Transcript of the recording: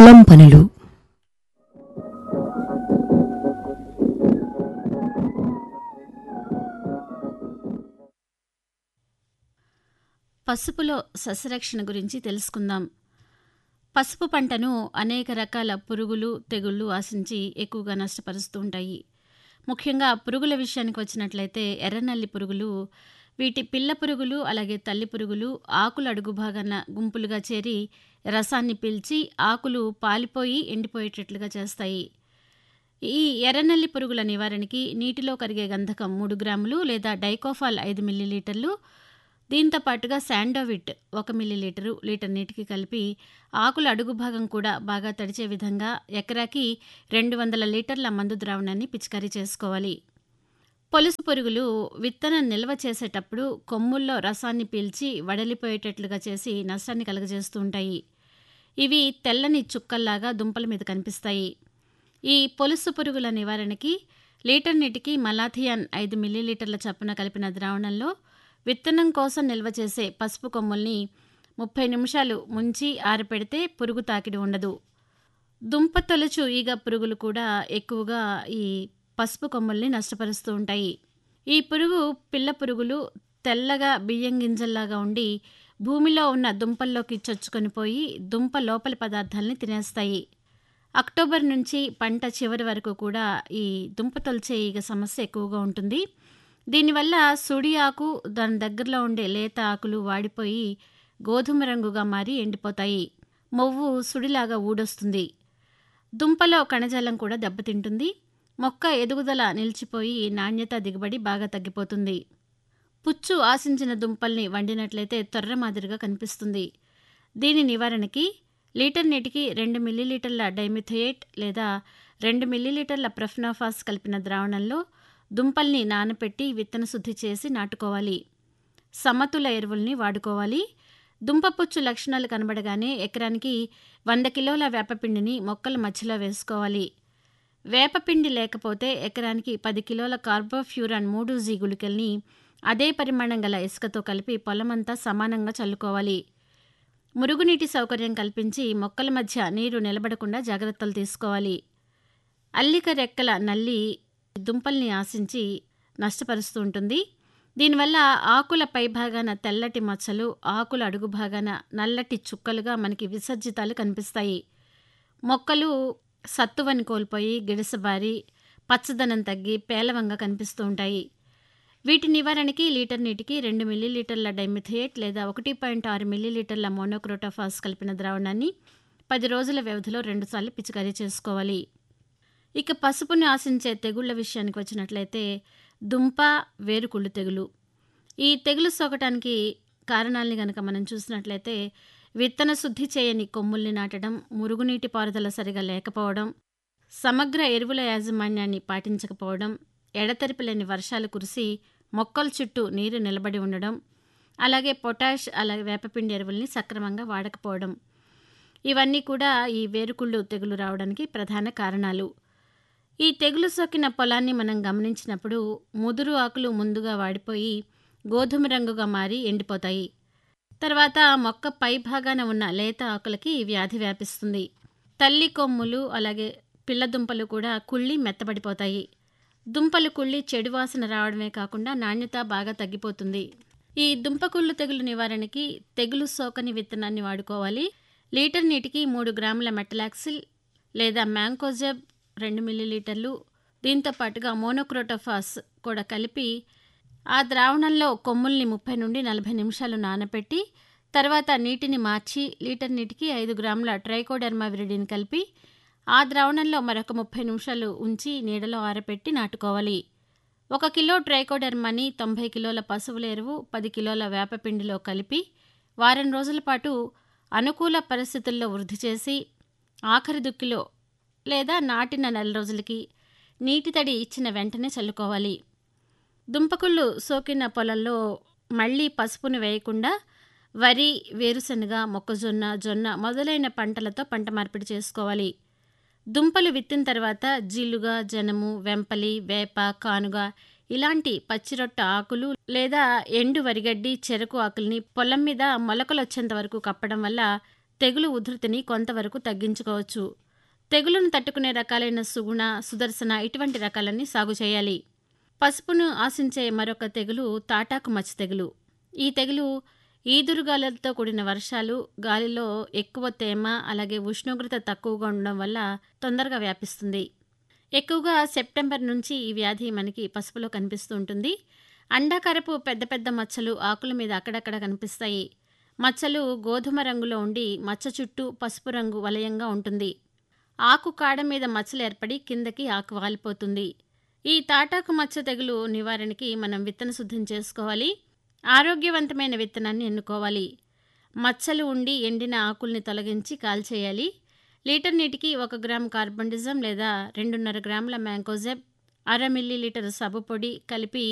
పొలం పనులు పసుపులో సస్యరక్షణ గురించి తెలుసుకుందాం పసుపు పంటను అనేక రకాల పురుగులు తెగుళ్ళు ఆశించి ఎక్కువగా నష్టపరుస్తూ ఉంటాయి ముఖ్యంగా పురుగుల విషయానికి వచ్చినట్లయితే ఎర్రనల్లి పురుగులు వీటి పిల్ల పురుగులు అలాగే తల్లి పురుగులు ఆకుల అడుగు భాగాన గుంపులుగా చేరి రసాన్ని పీల్చి ఆకులు పాలిపోయి ఎండిపోయేటట్లుగా చేస్తాయి ఈ ఎర్రనల్లి పురుగుల నివారణకి నీటిలో కరిగే గంధకం మూడు గ్రాములు లేదా డైకోఫాల్ ఐదు మిల్లీలీటర్లు దీంతో పాటుగా శాండోవిట్ ఒక మిల్లీలీటరు లీటర్ నీటికి కలిపి ఆకుల అడుగు భాగం కూడా బాగా తడిచే విధంగా ఎకరాకి రెండు వందల లీటర్ల మందు ద్రావణాన్ని పిచికారీ చేసుకోవాలి పొలుసు పురుగులు విత్తనం నిల్వ చేసేటప్పుడు కొమ్ముల్లో రసాన్ని పీల్చి వడలిపోయేటట్లుగా చేసి నష్టాన్ని కలుగజేస్తూ ఉంటాయి ఇవి తెల్లని చుక్కల్లాగా దుంపల మీద కనిపిస్తాయి ఈ పొలుసు పురుగుల నివారణకి లీటర్ నీటికి మలాథియాన్ ఐదు మిల్లీలీటర్ల చప్పున కలిపిన ద్రావణంలో విత్తనం కోసం నిల్వ చేసే పసుపు కొమ్ముల్ని ముప్పై నిమిషాలు ముంచి ఆరపెడితే పురుగు తాకిడి ఉండదు దుంప తొలచు ఈగ పురుగులు కూడా ఎక్కువగా ఈ పసుపు కొమ్ముల్ని నష్టపరుస్తూ ఉంటాయి ఈ పురుగు పిల్ల పురుగులు తెల్లగా బియ్యం గింజల్లాగా ఉండి భూమిలో ఉన్న దుంపల్లోకి చొచ్చుకొని పోయి దుంప లోపలి పదార్థాలని తినేస్తాయి అక్టోబర్ నుంచి పంట చివరి వరకు కూడా ఈ దుంప తొలిచే ఈగ సమస్య ఎక్కువగా ఉంటుంది దీనివల్ల సుడి ఆకు దాని దగ్గరలో ఉండే లేత ఆకులు వాడిపోయి గోధుమ రంగుగా మారి ఎండిపోతాయి మొవ్వు సుడిలాగా ఊడొస్తుంది దుంపలో కణజాలం కూడా దెబ్బతింటుంది మొక్క ఎదుగుదల నిలిచిపోయి నాణ్యత దిగుబడి బాగా తగ్గిపోతుంది పుచ్చు ఆశించిన దుంపల్ని వండినట్లయితే తొర్ర మాదిరిగా కనిపిస్తుంది దీని నివారణకి లీటర్ నీటికి రెండు మిల్లీలీటర్ల డైమిథయేట్ లేదా రెండు మిల్లీలీటర్ల ప్రఫ్నాఫాస్ కలిపిన ద్రావణంలో దుంపల్ని నానపెట్టి విత్తన శుద్ధి చేసి నాటుకోవాలి సమతుల ఎరువుల్ని వాడుకోవాలి దుంపపుచ్చు లక్షణాలు కనబడగానే ఎకరానికి వంద కిలోల వేపపిండిని మొక్కల మధ్యలో వేసుకోవాలి వేపపిండి లేకపోతే ఎకరానికి పది కిలోల కార్బోఫ్యూరాన్ మూడు జీ గుళికల్ని అదే పరిమాణం గల ఇసుకతో కలిపి పొలమంతా సమానంగా చల్లుకోవాలి మురుగునీటి సౌకర్యం కల్పించి మొక్కల మధ్య నీరు నిలబడకుండా జాగ్రత్తలు తీసుకోవాలి అల్లిక రెక్కల నల్లి దుంపల్ని ఆశించి నష్టపరుస్తూ ఉంటుంది దీనివల్ల ఆకుల పైభాగాన తెల్లటి మచ్చలు ఆకుల అడుగు భాగాన నల్లటి చుక్కలుగా మనకి విసర్జితాలు కనిపిస్తాయి మొక్కలు సత్తువని కోల్పోయి గిడసబారి పచ్చదనం తగ్గి పేలవంగా కనిపిస్తూ ఉంటాయి వీటి నివారణకి లీటర్ నీటికి రెండు మిల్లీలీటర్ల డైమిథియేట్ లేదా ఒకటి పాయింట్ ఆరు మిల్లీలీటర్ల మోనోక్రోటోఫాస్ కలిపిన ద్రావణాన్ని పది రోజుల వ్యవధిలో రెండుసార్లు పిచికారీ చేసుకోవాలి ఇక పసుపుని ఆశించే తెగుళ్ల విషయానికి వచ్చినట్లయితే దుంప వేరుకుళ్ళు తెగులు ఈ తెగులు సోకటానికి కారణాలని గనక మనం చూసినట్లయితే విత్తన శుద్ధి చేయని కొమ్ముల్ని నాటడం మురుగునీటి పారుదల సరిగా లేకపోవడం సమగ్ర ఎరువుల యాజమాన్యాన్ని పాటించకపోవడం ఎడతెరిపి లేని వర్షాలు కురిసి మొక్కల చుట్టూ నీరు నిలబడి ఉండడం అలాగే పొటాష్ అలాగే వేపపిండి ఎరువుల్ని సక్రమంగా వాడకపోవడం ఇవన్నీ కూడా ఈ వేరుకుళ్ళు తెగులు రావడానికి ప్రధాన కారణాలు ఈ తెగులు సోకిన పొలాన్ని మనం గమనించినప్పుడు ముదురు ఆకులు ముందుగా వాడిపోయి గోధుమ రంగుగా మారి ఎండిపోతాయి తర్వాత మొక్క పై భాగాన ఉన్న లేత ఆకులకి వ్యాధి వ్యాపిస్తుంది తల్లి కొమ్ములు అలాగే పిల్ల దుంపలు కూడా కుళ్ళి మెత్తబడిపోతాయి దుంపలు కుళ్ళి చెడు వాసన రావడమే కాకుండా నాణ్యత బాగా తగ్గిపోతుంది ఈ దుంపకుళ్ళు తెగులు నివారణకి తెగులు సోకని విత్తనాన్ని వాడుకోవాలి లీటర్ నీటికి మూడు గ్రాముల మెటలాక్సిల్ లేదా మ్యాంకోజెబ్ రెండు మిల్లీలీటర్లు దీంతో పాటుగా మోనోక్రోటోఫాస్ కూడా కలిపి ఆ ద్రావణంలో కొమ్ముల్ని ముప్పై నుండి నలభై నిమిషాలు నానపెట్టి తర్వాత నీటిని మార్చి లీటర్ నీటికి ఐదు గ్రాముల ట్రైకోడర్మా విరిడిని కలిపి ఆ ద్రావణంలో మరొక ముప్పై నిమిషాలు ఉంచి నీడలో ఆరపెట్టి నాటుకోవాలి ఒక కిలో ట్రైకోడర్మాని తొంభై కిలోల పశువుల ఎరువు పది కిలోల వేపపిండిలో కలిపి వారం రోజుల పాటు అనుకూల పరిస్థితుల్లో వృద్ధి చేసి ఆఖరి దుక్కిలో లేదా నాటిన నెల రోజులకి నీటి తడి ఇచ్చిన వెంటనే చల్లుకోవాలి దుంపకుళ్ళు సోకిన పొలంలో మళ్ళీ పసుపును వేయకుండా వరి వేరుశనగ మొక్కజొన్న జొన్న మొదలైన పంటలతో పంట మార్పిడి చేసుకోవాలి దుంపలు విత్తిన తర్వాత జీలుగా జనము వెంపలి వేప కానుగ ఇలాంటి పచ్చిరొట్ట ఆకులు లేదా ఎండు వరిగడ్డి చెరకు ఆకుల్ని పొలం మీద మొలకలు వచ్చేంత వరకు కప్పడం వల్ల తెగులు ఉధృతిని కొంతవరకు తగ్గించుకోవచ్చు తెగులును తట్టుకునే రకాలైన సుగుణ సుదర్శన ఇటువంటి రకాలన్నీ సాగు చేయాలి పసుపును ఆశించే మరొక తెగులు తాటాకు మచ్చ తెగులు ఈ తెగులు ఈదురుగాలులతో కూడిన వర్షాలు గాలిలో ఎక్కువ తేమ అలాగే ఉష్ణోగ్రత తక్కువగా ఉండడం వల్ల తొందరగా వ్యాపిస్తుంది ఎక్కువగా సెప్టెంబర్ నుంచి ఈ వ్యాధి మనకి పసుపులో కనిపిస్తూ ఉంటుంది అండాకరపు పెద్ద పెద్ద మచ్చలు ఆకుల మీద అక్కడక్కడ కనిపిస్తాయి మచ్చలు గోధుమ రంగులో ఉండి మచ్చ చుట్టూ పసుపు రంగు వలయంగా ఉంటుంది ఆకు కాడ మీద మచ్చలు ఏర్పడి కిందకి ఆకు వాలిపోతుంది ఈ తాటాకు మచ్చ తెగులు నివారణకి మనం విత్తన శుద్ధం చేసుకోవాలి ఆరోగ్యవంతమైన విత్తనాన్ని ఎన్నుకోవాలి మచ్చలు ఉండి ఎండిన ఆకుల్ని తొలగించి కాల్చేయాలి లీటర్ నీటికి ఒక గ్రామ్ కార్బండిజం లేదా రెండున్నర గ్రాముల మ్యాంకోజెబ్ అర మిల్లీ లీటర్ సబ్బు పొడి కలిపి